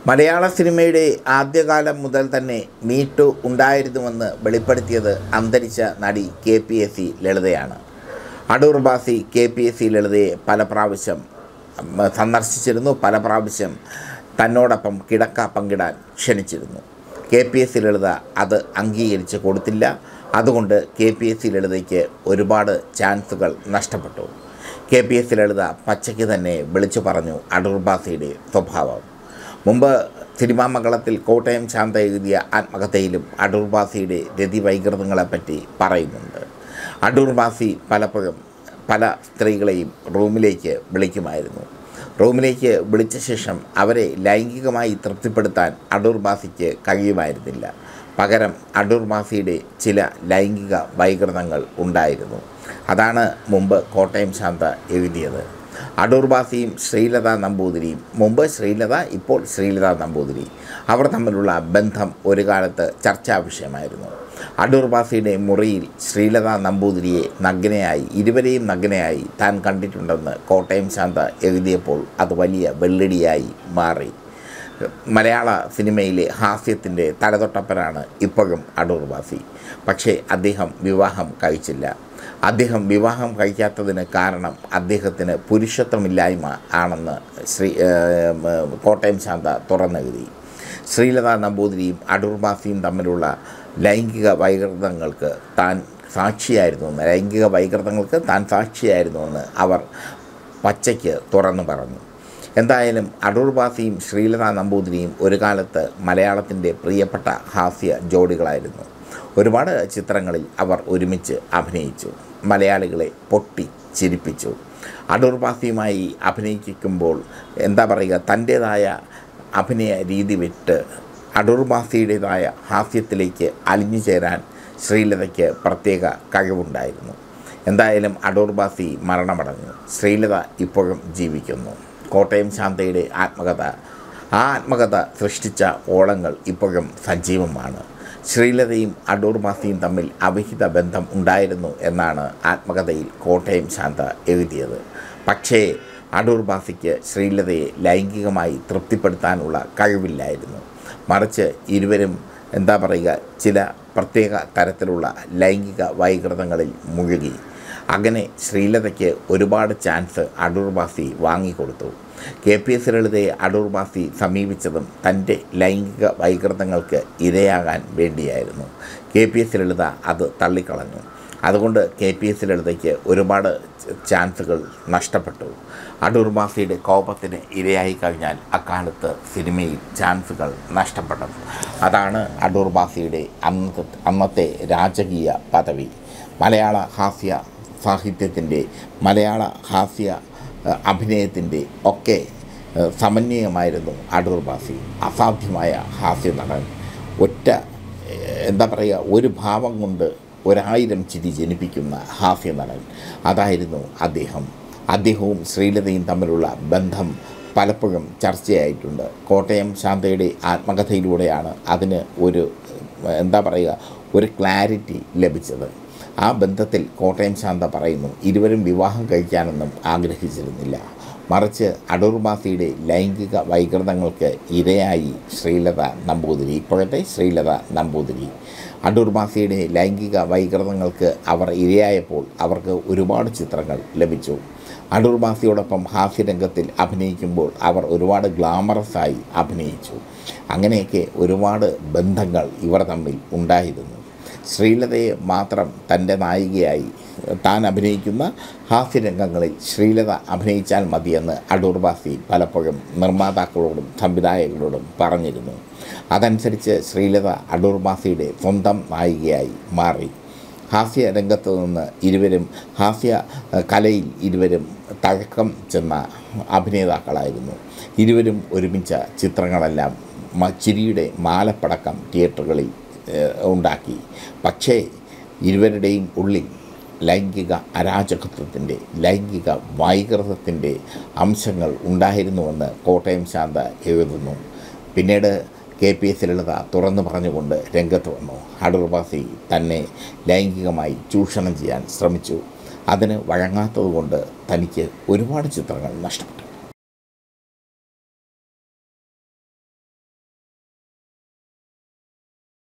മലയാള സിനിമയുടെ ആദ്യകാലം മുതൽ തന്നെ മീറ്റു ഉണ്ടായിരുന്നുവെന്ന് വെളിപ്പെടുത്തിയത് അന്തരിച്ച നടി കെ പി എസ് സി ലളിതയാണ് Adoor Bhasi K P S C ലളിതയെ പല പ്രാവശ്യം ഉം, സന്ദർശിച്ചിരുന്നു പല പ്രാവശ്യം തന്നോടൊപ്പം കിടക്ക പങ്കിടാൻ ക്ഷണിച്ചിരുന്നു K P S C Lalitha അത് അംഗീകരിച്ച് കൊടുത്തില്ല അതുകൊണ്ട് കെ പി എസ് സി ലളിതയ്ക്ക് ഒരുപാട് ചാൻസുകൾ നഷ്ടപ്പെട്ടു K P S C Lalitha പച്ചയ്ക്ക് തന്നെ വിളിച്ചു പറഞ്ഞു അടൂർ ബാസിയുടെ സ്വഭാവം മുമ്പ് സിനിമാ മംഗളത്തിൽ കോട്ടയം ശാന്ത എഴുതിയ ആത്മകഥയിലും അടൂർ ബാസിയുടെ രതിവൈകൃതങ്ങളെപ്പറ്റി പറയുന്നുണ്ട് അടൂർ ബാസി പലപ്പോഴും പല സ്ത്രീകളെയും റൂമിലേക്ക് വിളിക്കുമായിരുന്നു റൂമിലേക്ക് വിളിച്ച ശേഷം അവരെ ലൈംഗികമായി തൃപ്തിപ്പെടുത്താൻ അടൂർ ബാസിക്ക് കഴിയുമായിരുന്നില്ല പകരം അടൂർ ബാസിയുടെ ചില ലൈംഗിക വൈകൃതങ്ങൾ ഉണ്ടായിരുന്നു അതാണ് മുമ്പ് കോട്ടയം ശാന്ത എഴുതിയത് അടൂർ ബാസിയും ശ്രീലത നമ്പൂതിരിയും മുമ്പ് ശ്രീലത ഇപ്പോൾ ശ്രീലത നമ്പൂതിരി അവർ തമ്മിലുള്ള ബന്ധം ഒരു കാലത്ത് ചർച്ചാ വിഷയമായിരുന്നു അടൂർ ബാസിയുടെ മുറിയിൽ ശ്രീലത നമ്പൂതിരിയെ നഗ്നയായി ഇരുവരെയും നഗ്നയായി താൻ കണ്ടിട്ടുണ്ടെന്ന് കോട്ടയം ശാന്ത എഴുതിയപ്പോൾ അത് വലിയ വെള്ളിടിയായി മാറി മലയാള സിനിമയിലെ ഹാസ്യത്തിൻ്റെ തലതൊട്ടപ്പനാണ് ഇപ്പോഴും അടൂർ ബാസി പക്ഷേ അദ്ദേഹം വിവാഹം കഴിച്ചില്ല അദ്ദേഹം വിവാഹം കഴിക്കാത്തതിന് കാരണം അദ്ദേഹത്തിന് പുരുഷത്വമില്ലായ്മ ആണെന്ന് ശ്രീ ഏഹ്, കോട്ടയം ശാന്ത തുറന്നെഴുതി ശ്രീലത നമ്പൂതിരിയും അടൂർ ബാസിയും തമ്മിലുള്ള ലൈംഗിക വൈകൃതങ്ങൾക്ക് താൻ സാക്ഷിയായിരുന്നുവെന്ന് ലൈംഗിക വൈകൃതങ്ങൾക്ക് താൻ സാക്ഷിയായിരുന്നുവെന്ന് അവർ പച്ചയ്ക്ക് തുറന്നു പറഞ്ഞു എന്തായാലും അടൂർ ബാസിയും ശ്രീലത നമ്പൂതിരിയും ഒരു കാലത്ത് മലയാളത്തിൻ്റെ പ്രിയപ്പെട്ട ഹാസ്യ ജോഡികളായിരുന്നു ഒരുപാട് ചിത്രങ്ങളിൽ അവർ ഒരുമിച്ച് അഭിനയിച്ചു മലയാളികളെ പൊട്ടി ചിരിപ്പിച്ചു അടൂർ ബാസിയുമായി അഭിനയിക്കുമ്പോൾ എന്താ പറയുക തൻ്റേതായ അഭിനയ രീതി വിട്ട് അടൂർ ബാസിയുടേതായ ഹാസ്യത്തിലേക്ക് അലിഞ്ഞു ചേരാൻ ശ്രീലതയ്ക്ക് പ്രത്യേക കഴിവുണ്ടായിരുന്നു എന്തായാലും അടൂർ ബാസി മരണമടഞ്ഞു ശ്രീലത ഇപ്പോഴും ജീവിക്കുന്നു കോട്ടയം ശാന്തയുടെ ആത്മകഥ ആ ആത്മകഥ സൃഷ്ടിച്ച ഓളങ്ങൾ ഇപ്പോഴും സജീവമാണ് ശ്രീലതയും അടൂർ ബാസിയും തമ്മിൽ അവിഹിത ബന്ധം ഉണ്ടായിരുന്നു എന്നാണ് ആത്മകഥയിൽ കോട്ടയം ശാന്ത എഴുതിയത് പക്ഷേ അടൂർ ബാസിക്ക് ശ്രീലതയെ ലൈംഗികമായി തൃപ്തിപ്പെടുത്താനുള്ള കഴിവില്ലായിരുന്നു മറിച്ച് ഇരുവരും എന്താ പറയുക ചില പ്രത്യേക തരത്തിലുള്ള ലൈംഗിക വൈകൃതങ്ങളിൽ മുഴുകി അങ്ങനെ ശ്രീലതയ്ക്ക് ഒരുപാട് ചാൻസ് അടൂർ ബാസി വാങ്ങിക്കൊടുത്തു കെ പി എസ് ലളിതയെ അടൂർ ബാസി സമീപിച്ചതും തൻ്റെ ലൈംഗിക വൈകൃതങ്ങൾക്ക് ഇരയാകാൻ വേണ്ടിയായിരുന്നു കെ പി എസ് ലളിത അത് തള്ളിക്കളഞ്ഞു അതുകൊണ്ട് കെ പി എസ് ലളിതയ്ക്ക് ഒരുപാട് ചാൻസുകൾ നഷ്ടപ്പെട്ടു അടൂർ ബാസിയുടെ കോപത്തിന് ഇരയായി കഴിഞ്ഞാൽ അക്കാലത്ത് സിനിമയിൽ ചാൻസുകൾ നഷ്ടപ്പെടും അതാണ് അടൂർ ബാസിയുടെ അന്നത്തെ അന്നത്തെ രാജകീയ പദവി മലയാള ഹാസ്യ സാഹിത്യത്തിൻ്റെ മലയാള ഹാസ്യ ഏഹ്, അഭിനയത്തിൻ്റെ ഒക്കെ ഏഹ്, സമന്വയമായിരുന്നു അടൂർ ബാസി അസാധ്യമായ ഹാസ്യ നടൻ ഒറ്റ ഏഹ്, എന്താ പറയുക ഒരു ഭാവം കൊണ്ട് ഒരായിരം ചിരി ജനിപ്പിക്കുന്ന ഹാസ്യ നടൻ അതായിരുന്നു അദ്ദേഹം അദ്ദേഹവും ശ്രീലതയും തമ്മിലുള്ള ബന്ധം പലപ്പോഴും ചർച്ചയായിട്ടുണ്ട് കോട്ടയം ശാന്തയുടെ ആത്മകഥയിലൂടെയാണ് അതിന് ഒരു ഏഹ്, എന്താ പറയുക ഒരു ക്ലാരിറ്റി ലഭിച്ചത് ആ ബന്ധത്തിൽ കോട്ടയം ശാന്ത പറയുന്നു ഇരുവരും വിവാഹം കഴിക്കാനൊന്നും ആഗ്രഹിച്ചിരുന്നില്ല മറിച്ച് അടൂർ ബാസിയുടെ ലൈംഗിക വൈകൃതങ്ങൾക്ക് ഇരയായി ശ്രീലത നമ്പൂതിരി ഇപ്പോഴത്തെ ശ്രീലത നമ്പൂതിരി അടൂർ ബാസിയുടെ ലൈംഗിക വൈകൃതങ്ങൾക്ക് അവർ ഇരയായപ്പോൾ അവർക്ക് ഒരുപാട് ചിത്രങ്ങൾ ലഭിച്ചു അടൂർ ബാസിയോടൊപ്പം ഹാസ്യരംഗത്തിൽ അഭിനയിക്കുമ്പോൾ അവർ ഒരുപാട് ഗ്ലാമറസായി അഭിനയിച്ചു അങ്ങനെയൊക്കെ ഒരുപാട് ബന്ധങ്ങൾ ഇവർ തമ്മിൽ ഉണ്ടായിരുന്നു ശ്രീലതയെ മാത്രം തൻ്റെ നായികയായി താൻ അഭിനയിക്കുന്ന ഹാസ്യരംഗങ്ങളിൽ ശ്രീലത അഭിനയിച്ചാൽ മതിയെന്ന് അടൂർ ബാസി പലപ്പോഴും നിർമ്മാതാക്കളോടും സംവിധായകരോടും പറഞ്ഞിരുന്നു അതനുസരിച്ച് ശ്രീലത അടൂർ ബാസിയുടെ സ്വന്തം നായികയായി മാറി ഹാസ്യ രംഗത്ത് നിന്ന് ഇരുവരും ഹാസ്യ ഏഹ്, കലയിൽ ഇരുവരും തഴക്കം ചെന്ന അഭിനേതാക്കളായിരുന്നു ഇരുവരും ഒരുമിച്ച ചിത്രങ്ങളെല്ലാം മ- ചിരിയുടെ മാലപ്പടക്കം തിയേറ്ററുകളിൽ ഏഹ്, ഉണ്ടാക്കി പക്ഷേ ഇരുവരുടെയും ഉള്ളിൽ ലൈംഗിക അരാജകത്വത്തിൻ്റെ ലൈംഗിക വൈകൃതത്തിൻ്റെ അംശങ്ങൾ ഉണ്ടായിരുന്നുവെന്ന് കോട്ടയം ശാന്ത എഴുതുന്നു പിന്നീട് കെ പി എസ് ലളിത തുറന്നു പറഞ്ഞുകൊണ്ട് രംഗത്ത് വന്നു അടൂർ ബാസി തന്നെ ലൈംഗികമായി ചൂഷണം ചെയ്യാൻ ശ്രമിച്ചു അതിന് വഴങ്ങാത്തതുകൊണ്ട് തനിക്ക് ഒരുപാട് ചിത്രങ്ങൾ നഷ്ടപ്പെട്ടു